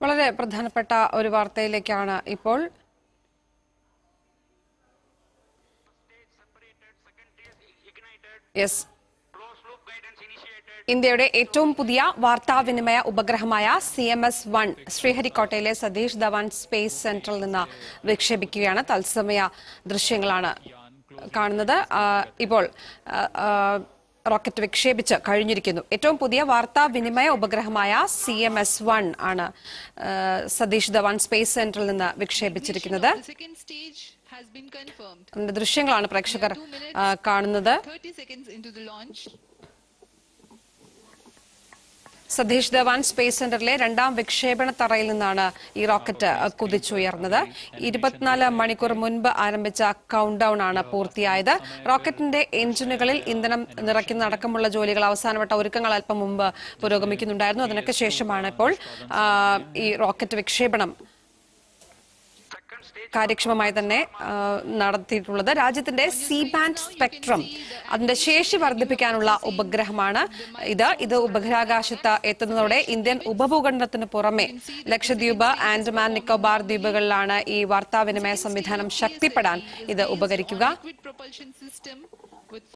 വളരെ പ്രധാനപ്പെട്ട ഒരു വാർത്തയിലേക്കാണ് ഇപ്പോൾ യെസ് ഇന്ത്യയുടെ ഏറ്റവും പുതിയ വാർത്താവിനിമയ ഉപഗ്രഹമായ സി എം എസ് വൺ ശ്രീഹരിക്കോട്ടയിലെ സതീഷ് ധവാൻ സ്പേസ് സെന്ററിൽ നിന്ന് വിക്ഷേപിക്കുകയാണ് തത്സമയ ദൃശ്യങ്ങളാണ് കാണുന്നത് ആ, ഇപ്പോൾ ആ, ആ, റോക്കറ്റ് വിക്ഷേപിച്ച് കഴിഞ്ഞിരിക്കുന്നു ഏറ്റവും പുതിയ വാർത്താവിനിമയ ഉപഗ്രഹമായ സി എം എസ് വൺ ആണ് ആ, സതീഷ് ധവാൻ സ്പേസ് സെന്ററിൽ നിന്ന് വിക്ഷേപിച്ചിരിക്കുന്നത് The second stage has been confirmed. അതിന്റെ ദൃശ്യങ്ങളാണ് പ്രേക്ഷകർ ആ, കാണുന്നത് 30 seconds into the launch, Satish Dhawan space സെന്ററിലെ രണ്ടാം വിക്ഷേപണ തറയിൽ നിന്നാണ് ഈ റോക്കറ്റ് കുതിച്ചുയർന്നത് ഇരുപത്തിനാല് മണിക്കൂർ മുൻപ് ആരംഭിച്ച കൗണ്ട് ഡൌൺ ആണ് പൂർത്തിയായത് റോക്കറ്റിന്റെ എഞ്ചിനുകളിൽ ഇന്ധനം നിറയ്ക്കുന്ന അടക്കമുള്ള ജോലികൾ അവസാനവട്ട ഒരുക്കങ്ങൾ അല്പം മുമ്പ് പുരോഗമിക്കുന്നുണ്ടായിരുന്നു അതിനൊക്കെ ശേഷമാണ് ഇപ്പോൾ ആ, ഈ റോക്കറ്റ് വിക്ഷേപണം കാര്യക്ഷമമായി തന്നെ ആ, നടത്തിയിട്ടുള്ളത് രാജ്യത്തിന്റെ സി ബാൻഡ് സ്പെക്ട്രം അതിന്റെ ശേഷി വർദ്ധിപ്പിക്കാനുള്ള ഉപഗ്രഹമാണ് ഇത് ഇത് ഉപഗ്രഹാകാശത്ത് എത്തുന്നതോടെ ഇന്ത്യൻ ഉപഭൂഖണ്ഡത്തിന് പുറമെ ലക്ഷദ്വീപ് ആൻഡമാൻ നിക്കോബാർ ദ്വീപുകളിലാണ് ഈ വാർത്താവിനിമയ സംവിധാനം ശക്തിപ്പെടാൻ ഇത് ഉപകരിക്കുക liquid propulsion system with